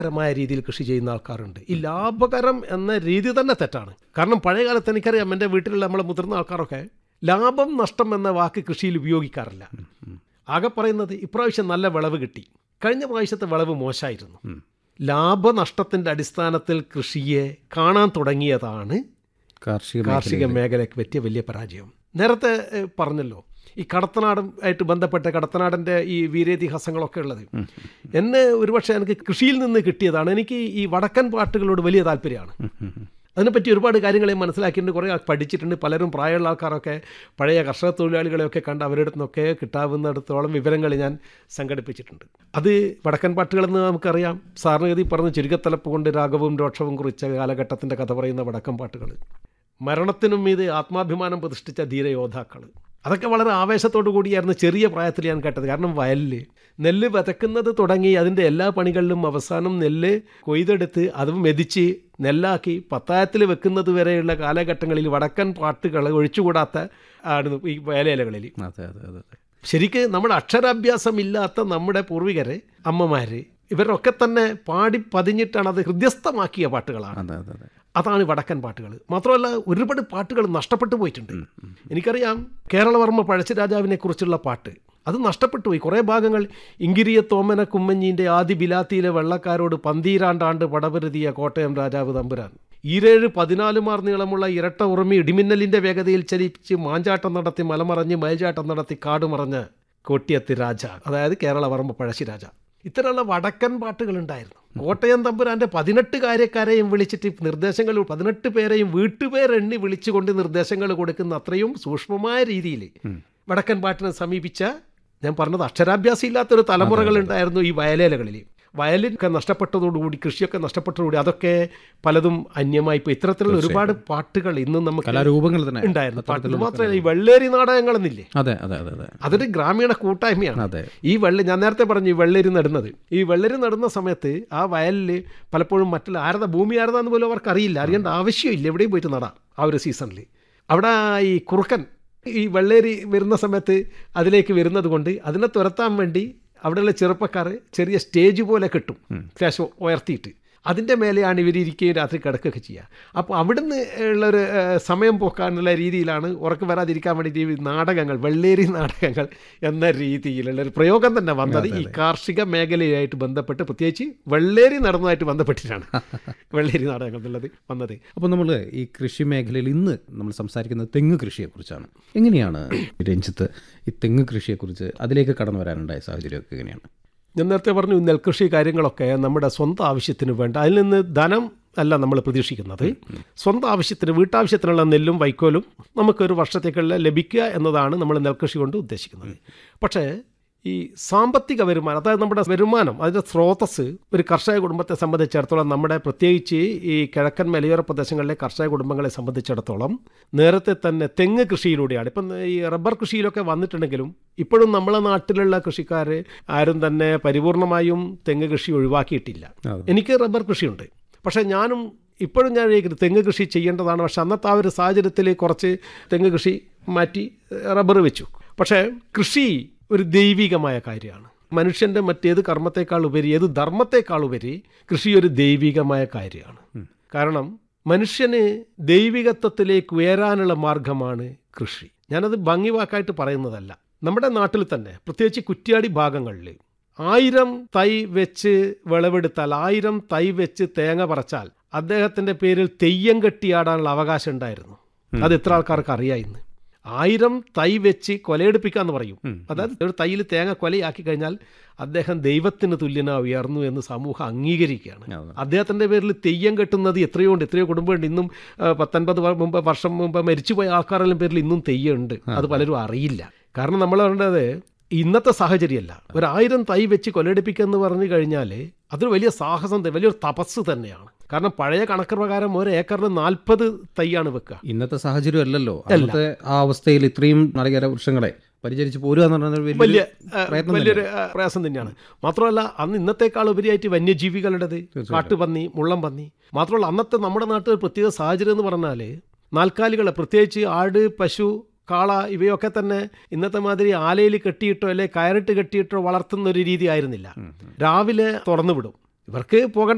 മായ രീതിയിൽ കൃഷി ചെയ്യുന്ന ആൾക്കാരുണ്ട് ഈ ലാഭകരം എന്ന രീതി തന്നെ തെറ്റാണ് കാരണം പഴയ കാലത്ത് എനിക്കറിയാം എൻ്റെ വീട്ടിലുള്ള നമ്മളെ മുതിർന്ന ആൾക്കാരൊക്കെ ലാഭം നഷ്ടം എന്ന വാക്ക് കൃഷിയിൽ ഉപയോഗിക്കാറില്ല ആകെ പറയുന്നത് ഇപ്രാവശ്യം നല്ല വിളവ് കിട്ടി കഴിഞ്ഞ പ്രാവശ്യത്തെ വിളവ് മോശമായിരുന്നു ലാഭനഷ്ടത്തിൻ്റെ അടിസ്ഥാനത്തിൽ കൃഷിയെ കാണാൻ തുടങ്ങിയതാണ് കാർഷിക കാർഷിക മേഖലയ്ക്ക് പറ്റിയ വലിയ പരാജയം നേരത്തെ ഏഹ്, പറഞ്ഞല്ലോ ഈ കടത്തനാടും ആയിട്ട് ബന്ധപ്പെട്ട കടത്തനാടിൻ്റെ ഈ വീരേതിഹാസങ്ങളൊക്കെ ഉള്ളത് എന്നെ ഒരുപക്ഷെ എനിക്ക് കൃഷിയിൽ നിന്ന് കിട്ടിയതാണ് എനിക്ക് ഈ വടക്കൻ പാട്ടുകളോട് വലിയ താല്പര്യമാണ് അതിനെപ്പറ്റി ഒരുപാട് കാര്യങ്ങൾ ഞാൻ മനസ്സിലാക്കിയിട്ടുണ്ട് കുറേ ആൾ പഠിച്ചിട്ടുണ്ട് പലരും പ്രായമുള്ള ആൾക്കാരൊക്കെ പഴയ കർഷക തൊഴിലാളികളെയൊക്കെ കണ്ട് അവരുടെ നിന്നൊക്കെ കിട്ടാവുന്നിടത്തോളം വിവരങ്ങൾ ഞാൻ സംഘടിപ്പിച്ചിട്ടുണ്ട് അത് വടക്കൻ പാട്ടുകളെന്ന് നമുക്കറിയാം സാറിനഗതി പറഞ്ഞ ചുരുക്കത്തലപ്പ് കൊണ്ട് രാഗവും രോക്ഷവും കുറിച്ച കാലഘട്ടത്തിൻ്റെ കഥ പറയുന്ന വടക്കൻ പാട്ടുകൾ മരണത്തിനും മീത് ആത്മാഭിമാനം പ്രതിഷ്ഠിച്ച ധീരയോദ്ധാക്കൾ അതൊക്കെ വളരെ ആവേശത്തോടു കൂടിയായിരുന്നു ചെറിയ പ്രായത്തിൽ ഞാൻ കേട്ടത് കാരണം വയലിൽ നെല്ല് വിതക്കുന്നത് തുടങ്ങി അതിൻ്റെ എല്ലാ പണികളിലും അവസാനം നെല്ല് കൊയ്തെടുത്ത് അത് മെതിച്ച് നെല്ലാക്കി പത്തായത്തിൽ വെക്കുന്നത് വരെയുള്ള കാലഘട്ടങ്ങളിൽ വടക്കൻ പാട്ടുകൾ ഒഴിച്ചുകൂടാത്ത ആണ് ഈ വയലേലകളിൽ അതെ അതെ അതെ അതെ ശരിക്ക് നമ്മുടെ അക്ഷരാഭ്യാസം ഇല്ലാത്ത നമ്മുടെ പൂർവികര് അമ്മമാര് ഇവരൊക്കെ തന്നെ പാടി പതിഞ്ഞിട്ടാണ് അത് ഹൃദ്യസ്ഥമാക്കിയ പാട്ടുകളാണ് അതെ അതെ അതെ അതാണ് വടക്കൻ പാട്ടുകൾ മാത്രമല്ല ഒരുപാട് പാട്ടുകൾ നഷ്ടപ്പെട്ടു പോയിട്ടുണ്ട് എനിക്കറിയാം കേരളവർമ്മ പഴശ്ശിരാജാവിനെ കുറിച്ചുള്ള പാട്ട് അത് നഷ്ടപ്പെട്ടു പോയി കുറേ ഭാഗങ്ങൾ ഇങ്കിരിയ തോമന കുമ്മഞ്ഞീൻ്റെ ആദി ബിലാത്തിയിലെ വെള്ളക്കാരോട് പന്തീരാണ്ടാണ്ട് പടപരുതിയ കോട്ടയം രാജാവ് തമ്പുരാൻ ഈരേഴ് പതിനാലുമാർ നീളമുള്ള ഇരട്ട ഉറുമി ഇടിമിന്നലിൻ്റെ വേഗതയിൽ ചലിച്ച് മാഞ്ചാട്ടം നടത്തി മലമറഞ്ഞ് മയിൽചാട്ടം നടത്തി കാടുമറഞ്ഞ് കോട്ടിയത്ത് രാജ അതായത് കേരളവർമ്മ പഴശ്ശിരാജ ഇത്തരമുള്ള വടക്കൻ പാട്ടുകളുണ്ടായിരുന്നു കോട്ടയം തമ്പുരാന്റെ പതിനെട്ട് കാര്യക്കാരെയും വിളിച്ചിട്ട് നിർദ്ദേശങ്ങൾ പതിനെട്ട് പേരെയും വീട്ടുപേരെണ്ണി വിളിച്ചുകൊണ്ട് നിർദ്ദേശങ്ങൾ കൊടുക്കുന്ന അത്രയും സൂക്ഷ്മമായ രീതിയിൽ വടക്കൻ പാട്ടിനെ സമീപിച്ച ഞാൻ പറഞ്ഞത് അക്ഷരാഭ്യാസം ഇല്ലാത്തൊരു തലമുറകളുണ്ടായിരുന്നു ഈ വയലേലകളിൽ വയലിനൊക്കെ നഷ്ടപ്പെട്ടതോടുകൂടി കൃഷിയൊക്കെ നഷ്ടപ്പെട്ടതോടുകൂടി അതൊക്കെ പലതും അന്യമായി ഇപ്പോൾ ഇത്തരത്തിലുള്ള ഒരുപാട് പാട്ടുകൾ ഇന്നും നമുക്ക് കലാരൂപങ്ങൾ തന്നെ ഉണ്ടായിരുന്നു പാട്ട് മാത്രമല്ല ഈ വെള്ളേരി നാടകങ്ങളെന്നില്ലേ അതെ അതെ അതെ അതെ അതൊരു ഗ്രാമീണ കൂട്ടായ്മയാണ് അതെ ഈ വെള്ളി ഞാൻ നേരത്തെ പറഞ്ഞു ഈ വെള്ളരി നടുന്നത് ഈ വെള്ളരി നടുന്ന സമയത്ത് ആ വയലിൽ പലപ്പോഴും മറ്റുള്ള ആരത ഭൂമി ആരതാന്ന് പോലും അവർക്ക് അറിയില്ല അറിയേണ്ട ആവശ്യമില്ല എവിടെയും പോയിട്ട് നടാം ആ ഒരു സീസണിൽ അവിടെ ഈ കുറുക്കൻ ഈ വെള്ളേരി വരുന്ന സമയത്ത് അതിലേക്ക് വരുന്നത് കൊണ്ട് അതിനെ തുരത്താൻ വേണ്ടി അവിടെയുള്ള ചെറുപ്പക്കാർ ചെറിയ സ്റ്റേജ് പോലെ കെട്ടും ശേഷം ഉയർത്തിയിട്ട് അതിൻ്റെ മേലെയാണ് ഇവർ ഇരിക്കുകയും രാത്രി കിടക്കുകയൊക്കെ ചെയ്യുക അപ്പോൾ അവിടുന്ന് ഉള്ളൊരു ഏഹ്, സമയം പോക്കാനുള്ള രീതിയിലാണ് ഉറക്കം വരാതിരിക്കാൻ വേണ്ടിയിട്ട് ഈ നാടകങ്ങൾ വെള്ളേരി നാടകങ്ങൾ എന്ന രീതിയിലുള്ള ഒരു പ്രയോഗം തന്നെ വന്നത് ഈ കാർഷിക മേഖലയായിട്ട് ബന്ധപ്പെട്ട് പ്രത്യേകിച്ച് വെള്ളേരി നടന്നതായിട്ട് ബന്ധപ്പെട്ടിട്ടാണ് വെള്ളേരി നാടകങ്ങൾ എന്നുള്ളത് വന്നത് അപ്പോൾ നമ്മൾ ഈ കൃഷി മേഖലയിൽ ഇന്ന് നമ്മൾ സംസാരിക്കുന്നത് തെങ്ങ് കൃഷിയെക്കുറിച്ചാണ് എങ്ങനെയാണ് രഞ്ജിത്ത് ഈ തെങ്ങ് കൃഷിയെക്കുറിച്ച് അതിലേക്ക് കടന്നു വരാനുണ്ടായ സാഹചര്യമൊക്കെ എങ്ങനെയാണ് ഞാൻ നേരത്തെ പറഞ്ഞു നെൽകൃഷി കാര്യങ്ങളൊക്കെ നമ്മുടെ സ്വന്തം ആവശ്യത്തിന് വേണ്ട അതിൽ നിന്ന് ധനം അല്ല നമ്മൾ പ്രതീക്ഷിക്കുന്നത് സ്വന്തം ആവശ്യത്തിന് വീട്ടാവശ്യത്തിനുള്ള നെല്ലും വൈക്കോലും നമുക്കൊരു വർഷത്തേക്കുള്ള ലഭിക്കുക എന്നതാണ് നമ്മൾ നെൽകൃഷി കൊണ്ട് ഉദ്ദേശിക്കുന്നത് പക്ഷേ ഈ സാമ്പത്തിക വരുമാനം അതായത് നമ്മുടെ വരുമാനം അതിൻ്റെ സ്രോതസ് ഒരു കർഷക കുടുംബത്തെ സംബന്ധിച്ചിടത്തോളം നമ്മുടെ പ്രത്യേകിച്ച് ഈ കിഴക്കൻ മലയോര പ്രദേശങ്ങളിലെ കർഷക കുടുംബങ്ങളെ സംബന്ധിച്ചിടത്തോളം നേരത്തെ തന്നെ തെങ്ങ് കൃഷിയിലൂടെയാണ് ഇപ്പം ഈ റബ്ബർ കൃഷിയിലൊക്കെ വന്നിട്ടുണ്ടെങ്കിലും ഇപ്പോഴും നമ്മളെ നാട്ടിലുള്ള കൃഷിക്കാർ ആരും തന്നെ പരിപൂർണമായും തെങ്ങ് കൃഷി ഒഴിവാക്കിയിട്ടില്ല അതെ. എനിക്ക് റബ്ബർ കൃഷിയുണ്ട് പക്ഷേ ഞാനും ഇപ്പോഴും ഞാൻ വിചാരിക്കുന്നത് തെങ്ങ് കൃഷി ചെയ്യേണ്ടതാണ് പക്ഷെ അന്നത്തെ ആ ഒരു സാഹചര്യത്തിൽ കുറച്ച് തെങ്ങ് കൃഷി മാറ്റി റബ്ബർ വെച്ചു പക്ഷേ കൃഷി ഒരു ദൈവികമായ കാര്യമാണ് മനുഷ്യൻ്റെ മറ്റേത് കർമ്മത്തെക്കാൾ ഉപരി ഏത് ധർമ്മത്തെക്കാൾ ഉപരി കൃഷി ഒരു ദൈവികമായ കാര്യമാണ് കാരണം മനുഷ്യന് ദൈവികത്വത്തിലേക്ക് ഉയരാനുള്ള മാർഗമാണ് കൃഷി ഞാനത് ഭംഗി വാക്കായിട്ട് പറയുന്നതല്ല നമ്മുടെ നാട്ടിൽ തന്നെ പ്രത്യേകിച്ച് കുറ്റ്യാടി ഭാഗങ്ങളിൽ ആയിരം തൈ വെച്ച് വിളവെടുത്താൽ ആയിരം തൈ വെച്ച് തേങ്ങ പറിച്ചാൽ അദ്ദേഹത്തിന്റെ പേരിൽ തെയ്യം കെട്ടിയാടാനുള്ള അവകാശം ഉണ്ടായിരുന്നു അത് എത്ര ആൾക്കാർക്ക് അറിയാം ഇന്ന് ആയിരം തൈ വെച്ച് കൊലയെടുപ്പിക്കാന്ന് പറയും അതായത് ഒരു തൈയിൽ തേങ്ങ കൊലയാക്കി കഴിഞ്ഞാൽ അദ്ദേഹം ദൈവത്തിന് തുല്യനാ ഉയർന്നു എന്ന് സമൂഹം അംഗീകരിക്കുകയാണ് അതെ. അദ്ദേഹത്തിന്റെ പേരിൽ തെയ്യം കെട്ടുന്നത് എത്രയോ ഉണ്ട് എത്രയോ കുടുംബമുണ്ട് ഇന്നും ആ, പത്തൊൻപത് വ- മുമ്പ് വർഷം മുമ്പ് മരിച്ചുപോയ ആൾക്കാരെല്ലാം പേരിൽ ഇന്നും തെയ്യമുണ്ട് അത് പലരും അറിയില്ല കാരണം നമ്മൾ പറയേണ്ടത് ഇന്നത്തെ സാഹചര്യമല്ല ഒരു ആയിരം തൈ വെച്ച് കൊലയെടുപ്പിക്കുക എന്ന് പറഞ്ഞു കഴിഞ്ഞാൽ അതൊരു വലിയ സാഹസം തന്നെ, വലിയൊരു തപസ് തന്നെയാണ് കാരണം പഴയ കണക്ക് പ്രകാരം ഒരു ഏക്കറിന് നാൽപ്പത് തൈയാണ് വെക്കുക ഇന്നത്തെ സാഹചര്യം അല്ലല്ലോ അന്നത്തെ ആ അവസ്ഥയിൽ ഇത്രയും നാളികേര വൃക്ഷങ്ങളെ പരിചരിച്ച് പോരുക എന്ന് പറയുന്നത് വലിയ വലിയ ആ, പ്രയത്നം വലിയൊരു ആ, പ്രയാസം തന്നെയാണ് മാത്രമല്ല അന്ന് ഇന്നത്തെക്കാൾ ഉപരിയായിട്ട് വന്യജീവികളുടേത് കാട്ടുപന്നി മുള്ളം പന്നി മാത്രമല്ല അന്നത്തെ നമ്മുടെ നാട്ടിൽ ഒരു പ്രത്യേക സാഹചര്യം എന്ന് പറഞ്ഞാൽ നാൽക്കാലികളെ പ്രത്യേകിച്ച് ആട് പശു കാള ഇവയൊക്കെ തന്നെ ഇന്നത്തെ മാതിരി ആലയിൽ കെട്ടിയിട്ടോ അല്ലെ കയറിട്ട് കെട്ടിയിട്ടോ വളർത്തുന്ന ഒരു രീതി ആയിരുന്നില്ല രാവിലെ തുറന്നു വിടും ഇവർക്ക് പോകേണ്ട